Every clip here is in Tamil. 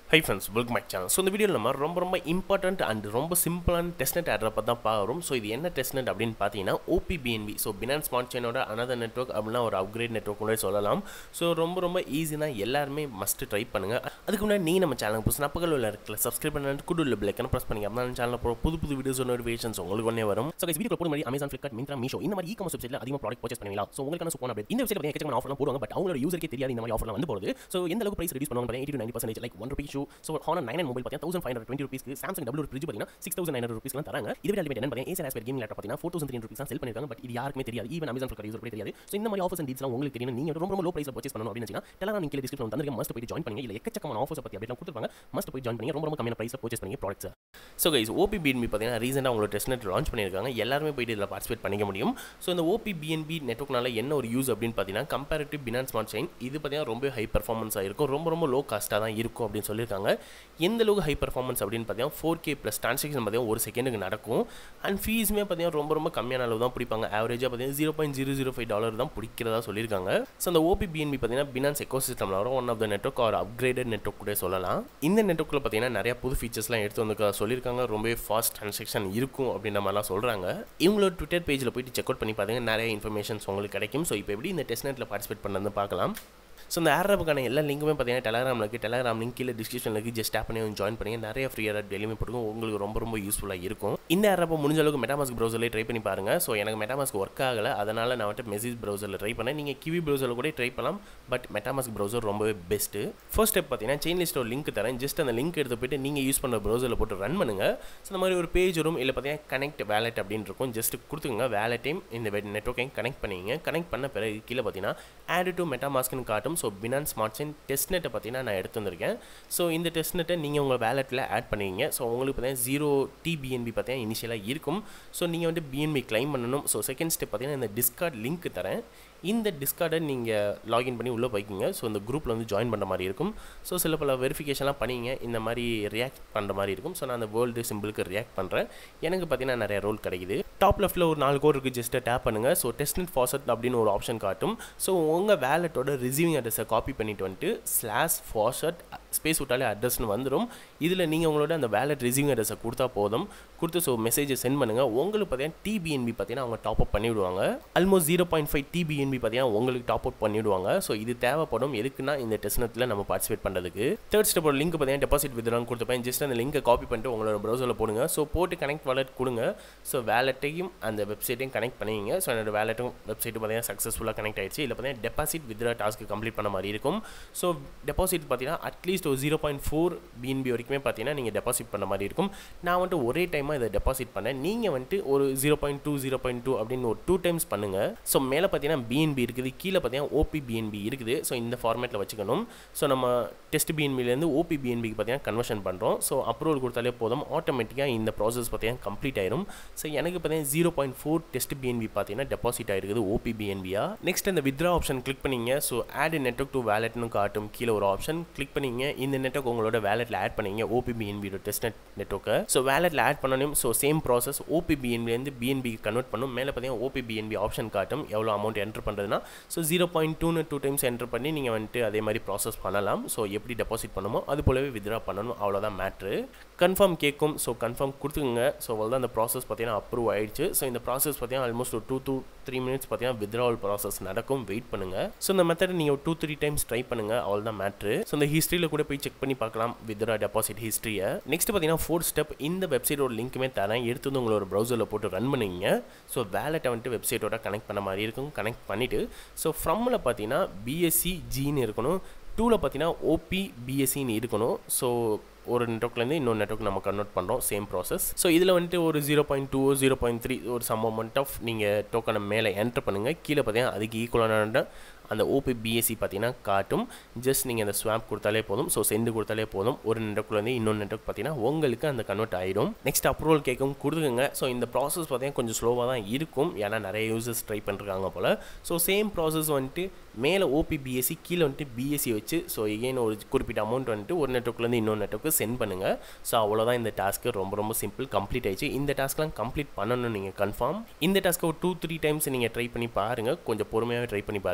high friends welcome back channel so இந்த வீடியோவில் நம்ம ரொம்ப ரொம்ப இம்பார்ட்டன்ட் அண்ட் ரொம்ப சிம்பிளான டெஸ்ட்நெட் ஆட்ரை பற்றி தான் பார்க்குறோம் ஸோ இது என்ன டெஸ்ட்நெட் அப்படின்னு பார்த்தீங்கன்னா ஓபிபிஎன்பி ஸோ பினான்ஸ் ஸ்மார்ட் செயினோட அனதர் நெட்ஒர்க் அப்படின்னா ஒரு அப்கிரேட் நெட்ஒர்க் கூட சொல்லலாம் ஸோ ரொம்ப ரொம்ப ஈஸினா எல்லாருமே மஸ்ட் ட்ரை பண்ணுங்கள் அதுக்கு முன்னாடி நீங்கள் நம்ம சேனல் புதுசு நப்பகல் உள்ள இருக்கல சப்ஸ்கிரைப் பண்ணி குடு உள்ள பிள்ளைக்கான ப்ரெஸ் பண்ணி அப்போ சேனலில் போகிற புது புது வீடியோஸ் நோட்டிஃபிகேஷன்ஸ் உங்களுக்கு ஒன்றே வரும் ஸோ வீடியோ போகிற மாதிரி அமேசான் ஃப்ளிப்கார்ட் மிந்த்ரா மீஷோ இந்த மாதிரி இ காமர்ஸ் வெப்சைட்டில் அதிகமாக ப்ராடக்ட் பர்ச்சேஸ் பண்ணலாம் ஸோ உங்களுக்கான சூப்பர் அப்டேட் இந்த வெப்சைட் எக்கச்சக்கமான ஆஃபர்லாம் போடுவாங்க பட் அவங்களோட யூசருக்கே தெரியாது இந்த மாதிரி ஆஃபர்லாம் வந்து போகுது ஸோ எந்த அளவுக்கு பிரைஸ் ரெடியூஸ் பண்ணுவாங்க eighty to nine percentage like one rupee shoe so Honor nine mobile பார்த்தீங்கன்னா தௌசண்ட் ஃபைவ் ஹண்ட்ரட் டுவெண்ட்டி ருபீஸ்க்கு சாம்சங் டபுள் ஃப்ரிட்ஜ் பார்த்தீங்கன்னா சிக்ஸ் தௌசண்ட் நைன் ஹண்ட்ரட் ருபீஸ்லாம் தராங்க இது அல்டிமேட் என்ன பார்த்தீங்கன்னா ஏசர் ஆஸ்பெர் கேமிங் லேப்டாப் பார்த்தீங்கன்னா four thousand three rupees sell பண்ணிருக்காங்க பட் இது யாருக்குமே தெரியாது ஈவன் அமேசான் ஃபிளிப்கார்ட் யூசர் கூட தெரியாது ஸோ இந்த மாதிரி ஆஃபர்ஸ் அண்ட் டீல்ஸ்லாம் உங்களுக்கு தெரியும் நீங்கள் ரொம்ப ரொம்ப லோ ப்ரைஸில் பர்ச்சேஸ் பண்ணணும் அப்படின்னு வச்சுன்னா டெலாம் நீங்கள் டிஸ்கிரிப்ஷன் தந்திருக்க மஸ்ட் போய் ஜாயின் பண்ணி இல்லை எக்கச்சக்கமான ஆஃபர்ஸ் பற்றி அப்படிலாம் கொடுத்துருப்பாங்க மஸ்ட் போய் ஜாயின் பண்ணி ரொம்ப ரொம்ப கம்மியான ப்ரைஸில் பர்ச்சேஸ் பண்ணி ப்ராடக்ட்ஸ் ஸோ கைஸ் ஓபிபிஎன்பி பார்த்தீங்கன்னா ரீசெண்டாக அவங்களோட டெஸ்ட்நெட் லான்ச் பண்ணியிருக்காங்க எல்லாருமே போயிட்டு இதில் பார்ட்டிசிபேட் பண்ணிக்க முடியும் ஸோ இந்த ஓபிபிஎன்பி நெட்ஒர்க்னால என்ன ஒரு யூஸ் அப்படின்னு பார்த்தீங்கன்னா கம்பேரிட்டிவ் பினான்ஸ் ஸ்மார்ட் செயின் இது பார்த்தீங்கன்னா ரொம்ப ஹை பர்ஃபார்மன்ஸாக இருக்கும் ரொம்ப ரொம்ப லோ காஸ்ட்டாக தான் இருக்கும் அப்படின்னு சொல்லியிருக்காங்க எந்த அளவுக்கு ஹை பர்ஃபார்மன்ஸ் அப்படின்னு பார்த்தீங்கன்னா ஃபோர் கே ப்ளஸ் ட்ரான்சாக்ஷன் பார்த்தீங்கன்னா ஒரு செகண்டுக்கு நடக்கும் அண்ட் ஃபீஸுமே பார்த்தீங்கன்னா ரொம்ப ரொம்ப கம்மியான அளவு தான் பிடிப்பாங்க ஆவரேஜாக பார்த்தீங்கன்னா zero point zero zero five dollar தான் பிடிக்கிறதா சொல்லியிருக்காங்க ஸோ அந்த ஓபிபிஎன்பி பார்த்தீங்கன்னா பினான்ஸ் எக்கோ சிஸ்டமில் வரும் one of the network or upgraded network கூட சொல்லலாம் இந்த நெட்ஒர்க்கில் பார்த்தீங்கன்னா நிறைய புது ஃபீச்சர்ஸ்லாம் எடுத்து வந்து சொல்லியிருக்காங்க ரொம்பவே ஃபாஸ்ட் ட்ரான்சாக்ஷன் இருக்கும் அப்படின்ற மாதிரிலாம் சொல்கிறாங்க இவங்களோட ட்விட்டர் பேஜில் போயிட்டு செக் அவுட் பண்ணி பார்த்தீங்கன்னா நிறைய இன்ஃபர்மேஷன்ஸ் உங்களுக்கு கிடைக்கும் ஸோ இப்போ எப்படி இந்த டெஸ்ட் நெட்டில் பார்ட்டிசிபேட் பண்ணது பார்க்கலாம் ஸோ இந்த ஆரப்புக்கான எல்லா லிங்க்குமே பார்த்தீங்கன்னா டெலகிராமில் இருக்குது டெலகிராம் லிங்க் கீழே டிஸ்கிரிப்ஷனில் இருக்குது ஜஸ்ட் டேப் பண்ணி ஜாயின் பண்ணி நிறைய ஃப்ரீயாக டெலிவரி போட்டுக்கும் உங்களுக்கு ரொம்ப ரொம்ப யூஸ்ஃபுல்லாக இருக்கும் இந்த ஆரப்பை முடிஞ்ச அளவுக்கு மெட்டாமாஸ்க் ப்ரௌசர்லேயே ட்ரை பண்ணி பாருங்கள் ஸோ எனக்கு மெட்டாமாஸ்க் ஒர்க் ஆகலை அதனால் நான் வந்துட்டு மெசேஜ் ப்ரௌசரில் ட்ரை பண்ணேன் நீங்கள் கிவி ப்ரௌசரில் கூட ட்ரை பண்ணலாம் பட் மெட்டாமாஸ்க் ப்ரௌசர் ரொம்பவே பெஸ்ட்டு ஃபர்ஸ்ட் ஸ்டெப் பார்த்தீங்கன்னா செயின் லிஸ்ட் ஒரு லிங்க் தரேன் ஜஸ்ட் அந்த லிங்க் எடுத்து போயிட்டு நீங்கள் யூஸ் பண்ணுற ப்ரௌசரில் போட்டு ரன் பண்ணுங்கள் ஸோ இந்த மாதிரி ஒரு பேஜ் வரும் இல்லை பார்த்தீங்கன்னா கனெக்ட் வேலெட் அப்படின்னு இருக்கும் ஜஸ்ட் கொடுத்துங்க வேலெட்டையும் இந்த நெட்ஒர்க்கையும் கனெக்ட் பண்ணிங்க கனெக்ட் பண்ண பிறகு கீழே பார்த்தீங்கன்னா ஆட் டு மெட்டாமாஸ்க்னு காட்டும் so Binance smart chain test நெட்டை பார்த்தீங்கன்னா நான் எடுத்து வந்திருக்கேன் ஸோ இந்த டெஸ்ட் நெட்டை நீங்கள் உங்கள் வேலெட்டில் ஆட் பண்ணுவீங்க ஸோ உங்களுக்கு பார்த்தீங்கன்னா ஜீரோ டிபிஎன்பி பார்த்தீங்கன்னா இனிஷியலாக இருக்கும் ஸோ நீங்கள் வந்து பிஎன்பி கிளைம் பண்ணணும் ஸோ செகண்ட் ஸ்டெப் பார்த்தீங்கன்னா இந்த டிஸ்கார்ட் லிங்க் தரேன் இந்த டிஸ்கார்டை நீங்கள் லாகின் பண்ணி உள்ளே போய்க்கிங்க ஸோ இந்த குரூப்பில் வந்து ஜாயின் பண்ணுற மாதிரி இருக்கும் ஸோ சில பல வெரிஃபிகேஷன்லாம் பண்ணிங்க இந்த மாதிரி ரியாக்ட் பண்ணுற மாதிரி இருக்கும் ஸோ நான் அந்த வேர்ல்டு சிம்பிளுக்கு ரியாக்ட் பண்ணுறேன் எனக்கு பார்த்தீங்கன்னா நிறைய ரோல் கிடைக்குது டாப் லெஃப்ட்டில் ஒரு நாலு கோர் இருக்குது ஜஸ்ட்டு டேப் பண்ணுங்கள் ஸோ டெஸ்ட் ஃபாசட் அப்படின்னு ஒரு ஆப்ஷன் காட்டும் ஸோ உங்கள் வேலெட்டோட ரிசீவிங் அட்ரஸை காப்பி பண்ணிட்டு வந்துட்டு ஸ்லாஷ் ஃபாசட் ஸ்பேஸ் விட்டாலே அட்ரஸ்னு வந்துடும் இதில் நீங்கள் உங்களோட அந்த வேலெட் ரிசீவிங் அட்ரஸை கொடுத்தா போதும் கொடுத்து ஸோ மெசேஜை சென்ட் பண்ணுங்கள் உங்களுக்கு பார்த்தீங்கன்னா டிபிஎன்பி பார்த்தீங்கன்னா அவங்க டாப் அப் பண்ணிவிடுவாங்க almost zero point five tBNB பார்த்தீங்கன்னா உங்களுக்கு டாப் அவுட் பண்ணிவிடுவாங்க ஸோ இது தேவைப்படும் எதுக்குன்னா இந்த டெஸ்ட்நெட்டில் நம்ம பார்ட்டிசிபேட் பண்ணுறதுக்கு தேர்ட் ஸ்டெப்போட லிங்க் பார்த்தீங்கன்னா டெபாசிட் வித்ரான் கொடுத்துப்பேன் ஜஸ்ட் அந்த லிங்கை காப்பி பண்ணிட்டு உங்களோட ப்ரௌசரில் போடுங்க ஸோ போட்டு கனெக்ட் வாலெட் கொடுங்க ஸோ வேலெட்டையும் அந்த வெப்சைட்டையும் கனெக்ட் பண்ணிங்க ஸோ என்னோட வேலெட்டும் வெப்சைட்டும் பார்த்தீங்கன்னா சக்ஸஸ்ஃபுல்லாக கனெக்ட் ஆயிடுச்சு இல்லை பார்த்தீங்கன்னா டெபாசிட் வித்ரா டாஸ்க்கு கம்ப்ளீட் பண்ண மாதிரி இருக்கும் ஸோ டெபாசிட் பார்த்தீங்கன்னா அட்லீஸ்ட் ஒரு ஜீரோ பாயிண்ட் ஃபோர் பிஎன்பி வரைக்குமே பார்த்தீங்கன்னா நீங்கள் டெபாசிட் பண்ண மாதிரி இருக்கும் நான் வந்துட்டு ஒரே டைமாக இதை டெபாசிட் பண்ணேன் நீங்கள் வந்துட்டு ஒரு zero point two zero point two அப்படின்னு ஒரு டூ டைம்ஸ் பண்ணுங்கள் ஸோ மேலே பார்த்தீங்கன்னா பிஎன்பி இருக்குது கீழே பார்த்தீங்கன்னா ஓபி பிஎன்பி இருக்குது ஸோ இந்த ஃபார்மேட்டில் வச்சுக்கணும் ஸோ நம்ம டெஸ்ட் பிஎன்பிலேருந்து ஓபி பிஎன்பிக்கு பார்த்தீங்கன்னா கன்வர்ஷன் பண்ணுறோம் ஸோ அப்ரூவல் கொடுத்தாலே போதும் ஆட்டோமேட்டிக்காக இந்த ப்ராசஸ் பார்த்தீங்கன்னா கம்ப்ளீட் ஆயிரும் ஸோ எனக்கு பார்த்தீங்கன்னா zero point four test BNB பார்த்தீங்கன்னா டெபாசிட் ஆயிருக்குது ஓபி பிஎன்பியா நெக்ஸ்ட் இந்த வித்ரா ஆப்ஷன் கிளிக் பண்ணிங்க ஸோ ஆட் நெட்ஒர்க் டு வேலெட்னு காட்டும் கீழே ஒரு ஆப்ஷன் கிளிக் பண்ணிங்க இந்த நெட்ஒர்க் உங்களோட வேலெட்டில் ஆட் பண்ணிங்க ஓபி பிஎன்பியோட டெஸ்ட் நெட் நெட்ஒர்க்கை ஸோ வேலெட்டில் ஆட் பண்ணணும் ஸோ சேம் ப்ராசஸ் ஓபி பிஎன்பிலேருந்து பிஎன்பிக்கு கன்வெர்ட் பண்ணும் மேலே பார்த்தீங்கன்னா ஓபி பிஎன்பி ஆப்ஷன் காட்டும் எவ்வளோ அமௌண்ட் என்டர் பண்ணுறதுனா ஸோ ஜீரோ பாயிண்ட் டூன்னு டூ டைம்ஸ் என்டர் பண்ணி நீங்கள் வந்துட்டு அதே மாதிரி ப்ராசஸ் பண்ணலாம் ஸோ எப்படி டெபாசிட் பண்ணுமோ அது போலவே வித்ரா பண்ணணும் அவ்வளோதான் மேட்ரு கன்ஃபார்ம் கேட்கும் ஸோ கன்ஃபார்ம் கொடுத்துங்க ஸோ அவ்வளோதான் அந்த ப்ராசஸ் பார்த்தீங்கன்னா அப்ரூவ் ஆயிடுச்சு ஸோ இந்த ப்ராசஸ் பார்த்தீங்கன்னா ஆல்மோஸ்ட் ஒரு டூ டூ த்ரீ மினிட்ஸ் பார்த்தீங்கன்னா வித்ராவல் ப்ராசஸ் நடக்கும் வெயிட் பண்ணுங்கள் ஸோ இந்த மெத்தட் நீங்கள் டூ த்ரீ டைம்ஸ் ட்ரை பண்ணுங்கள் அவ்வளோதான் மேட்ரு ஸோ இந்த ஹிஸ்ட்ரியில் கூட போய் செக் பண்ணி பார்க்கலாம் வித்ரா டெபாசிட் ஹிஸ்ட்ரியை நெக்ஸ்ட் பார்த்தீங்கன்னா ஃபோர்த் ஸ்டெப் இந்த வெப்சைட்டோட லிங்க்குமே தரேன் எடுத்து வந்து உங்களோட ப்ரௌசரில் போட்டு ரன் பண்ணுவீங்க ஸோ வேலெட்டை வந்துட்டு வெப்சைட்டோட கனெக்ட் பண்ண மாதிரி இருக்கும் கனெக்ட் பண்ணிவிட்டு ஸோ ஃப்ரம்மில் பார்த்தீங்கன்னா பிஎஸ்சி ஜின்னு இருக்கணும் டூவில் பார்த்தீங்கன்னா ஓபி பிஎஸ்சின்னு இருக்கணும் ஸோ ஒரு நெட்ஒர்க்லேருந்து இன்னொரு நெட்ஒர்க் நம்ம கன்வெர்ட் பண்ணுறோம் சேம் ப்ராசஸ் ஸோ இதில் வந்துட்டு ஒரு zero point two zero point three ஒரு சம் அமௌண்ட் ஆஃப் நீங்கள் டோக்கனை மேலே என்டர் பண்ணுங்கள் கீழே பார்த்தீங்கன்னா அதுக்கு ஈக்குவலான அந்த ஓபி பிஎஸ்சி பார்த்தீங்கன்னா காட்டும் ஜஸ்ட் நீங்கள் அந்த ஸ்வாப் கொடுத்தாலே போதும் ஸோ சென்டு கொடுத்தாலே போதும் ஒரு நெட்ஒர்க்லேருந்து இன்னொரு நெட்ஒர்க் பார்த்தீங்கன்னா உங்களுக்கு அந்த கன்வெர்ட் ஆகிடும் நெக்ஸ்ட் அப்ரூவல் கேட்கும் கொடுக்குங்க ஸோ இந்த ப்ராசஸ் பார்த்தீங்கன்னா கொஞ்சம் ஸ்லோவாக தான் இருக்கும் ஏன்னா நிறைய யூசர்ஸ் ட்ரை பண்ணுறாங்க போல் ஸோ சேம் ப்ராசஸ் வந்துட்டு மேலே ஓபி பிஎஸ்சி கீழே வந்துட்டு பிஎஸ்சி வச்சு ஸோ எகெயின் ஒரு குறிப்பிட்ட அமௌண்ட் வந்துட்டு ஒரு நெட்ஒர்க்லேருந்து இன்னொரு நெட்ஒர்க்கு சென்ட் பண்ணுங்கள் ஸோ அவ்வளோதான் இந்த டாஸ்க்கு ரொம்ப ரொம்ப சிம்பிள் கம்ப்ளீட் ஆயிடுச்சு இந்த டாஸ்க்லாம் கம்ப்ளீட் பண்ணணும் நீங்கள் கன்ஃபார்ம் இந்த டாஸ்க்கை ஒரு டூ த்ரீ டைம்ஸ் நீங்கள் ட்ரை பண்ணி பாருங்கள் கொஞ்சம் பொறுமையாகவே ட்ரை பண்ணி பாருங்கள்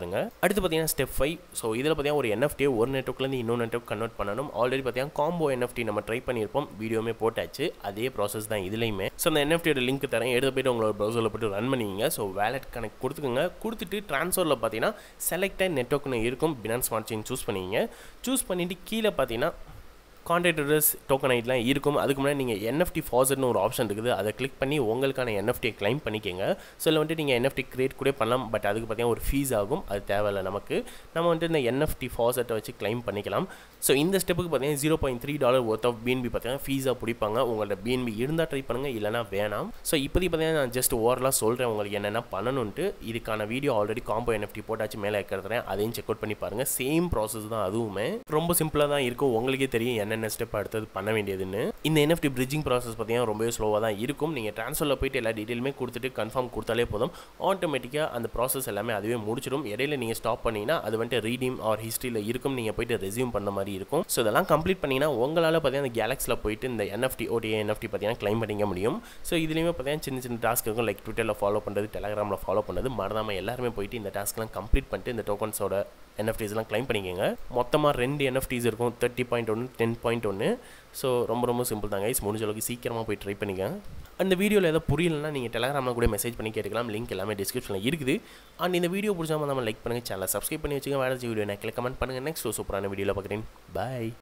அடுத்து பார்த்தீங்கன்னா ஸ்டெப் ஃபைவ் ஸோ இதில் பார்த்தீங்கன்னா ஒரு என்எஃப்டியை ஒரு நெட்ஒர்க்லேருந்து இன்னொரு நெட்ஒர்க் கன்வெர்ட் பண்ணணும் ஆல்ரெடி பார்த்தீங்கன்னா காம்போ என்எஃப்டி நம்ம ட்ரை பண்ணியிருப்போம் வீடியோமே போட்டாச்சு அதே ப்ராசஸ் தான் இதுலையுமே ஸோ அந்த என்எஃப்டியோட லிங்க் தரேன் எடுத்து போய்ட்டு உங்களோட ப்ரௌசரில் போய்ட்டு ரன் பண்ணிங்க ஸோ வேலட் கனெக்ட் கொடுத்துக்கோங்க கொடுத்துட்டு ட்ரான்ஸ்ஃபரில் பார்த்தீங்கன்னா செலக்டட் நெட்ஒர்க்னு இருக்கும் பினான்ஸ் ஸ்மார்ட் செயின் சூஸ் பண்ணிங்க சூஸ் பண்ணிவிட்டு கீழே பார்த்தீங்கன்னா கான்ட்ராக்டர்ஸ் டோக்கன் ஐட்லாம் இருக்கும் அதுக்கு முன்னாடி நீங்கள் என்எஃப்டி ஃபாசர்னு ஒரு ஆப்ஷன் இருக்குது அதை கிளிக் பண்ணி உங்களுக்கான என்எஃப்டியை கிளைம் பண்ணிக்கோங்க ஸோ இதில் வந்துட்டு நீங்கள் என்எஃப்டி கிரியேட் கூட பண்ணலாம் பட் அதுக்கு பார்த்தீங்கன்னா ஒரு ஃபீஸ் ஆகும் அது தேவையில்லை நமக்கு நம்ம வந்துட்டு இந்த என்எஃப்டி ஃபாசர்ட்டை வச்சு கிளைம் பண்ணிக்கலாம் ஸோ இந்த ஸ்டெப்புக்கு பார்த்தீங்கன்னா zero point three dollar worth of BNB பார்த்தீங்கன்னா ஃபீஸாக பிடிப்பாங்க உங்களோட பிஎன்பி இருந்தால் ட்ரை பண்ணுங்கள் இல்லைனா வேணாம் ஸோ இப்போதைக்கு பார்த்தீங்கன்னா நான் ஜஸ்ட் ஓவரலாக சொல்கிறேன் உங்களுக்கு என்னென்ன பண்ணணுன்ட்டு இதுக்கான வீடியோ ஆல்ரெடி காம்போ என்எஃப்டி போட்டாச்சு மேலே இருக்கிறேன் அதையும் செக் அவுட் பண்ணி பாருங்கள் சேம் ப்ராசஸ் தான் அதுவுமே ரொம்ப சிம்பிளாக தான் இருக்கும் உங்களுக்கே தெரியும் என்னென்ன ஸ்டெப் அடுத்தது பண்ண வேண்டியதுன்னு இந்த என்எஃப்டி பிரிட்ஜிங் ப்ராசஸ் பார்த்தீங்கன்னா ரொம்பவே ஸ்லோவாக தான் இருக்கும் நீங்கள் ட்ரான்ஸ்ஃபரில் போயிட்டு எல்லா டீட்டெயிலுமே கொடுத்துட்டு கன்ஃபார்ம் கொடுத்தாலே போதும் ஆட்டோமேட்டிக்காக அந்த ப்ராசஸ் எல்லாமே அதுவே முடிச்சிடும் இடையில நீங்கள் ஸ்டாப் பண்ணிங்கன்னா அது வந்துட்டு ரீடீம் ஆர் ஹிஸ்ட்ரியில் இருக்கும் நீங்கள் போயிட்டு ரெசியூம் பண்ண மாதிரி இருக்கும் ஸோ இதெல்லாம் கம்ப்ளீட் பண்ணிங்கன்னா உங்களால் பார்த்தீங்கன்னா அந்த கேலக்ஸில் போயிட்டு இந்த என்எஃப்டி ஓடிஏ என்எஃப்டி பார்த்தீங்கன்னா கிளைம் பண்ணிக்க முடியும் ஸோ இதுலேயுமே பார்த்தீங்கன்னா சின்ன சின்ன டாஸ்க் இருக்கும் லைக் ட்விட்டரில் ஃபாலோ பண்ணுறது டெலகிராமில் ஃபாலோ பண்ணுறது மறந்தாமல் எல்லாருமே போயிட்டு இந்த டாஸ்க்லாம் கம்ப்ளீட் பண்ணிட்டு இந்த டோக்கன்ஸோட என்எஃப்டிஸ்லாம் கிளைம் பண்ணிக்கோங்க மொத்தமாக ரெண்டு என்எஃப்டிஸ் இருக்கும் தேர்ட்டி பாயிண்ட் ஒன்று டென் பாயிண்ட் ஒன்று ஸோ ரொம்ப ரொம்ப சிம்பிள் தான் கைஸ் முடிஞ்ச அளவுக்கு சீக்கிரமாக போய் ட்ரை பண்ணிக்கங்க அந்த வீடியோவில் ஏதாவது புரியலன்னா நீங்கள் டெலகிராமில் கூட மெசேஜ் பண்ணி கேட்டுக்கலாம் லிங்க் எல்லாமே டிஸ்கிரிப்ஷனில் இருக்குது அண்ட் இந்த வீடியோ பிடிச்சாமல் நம்ம லைக் பண்ணுங்கள் சேனலை சப்ஸ்கிரைப் பண்ணி வச்சுங்க வேறு வீடியோ நான் கமெண்ட் பண்ணுங்கள் நெக்ஸ்ட் சூப்பரான வீடியோவில் பார்க்குறேன் பாய்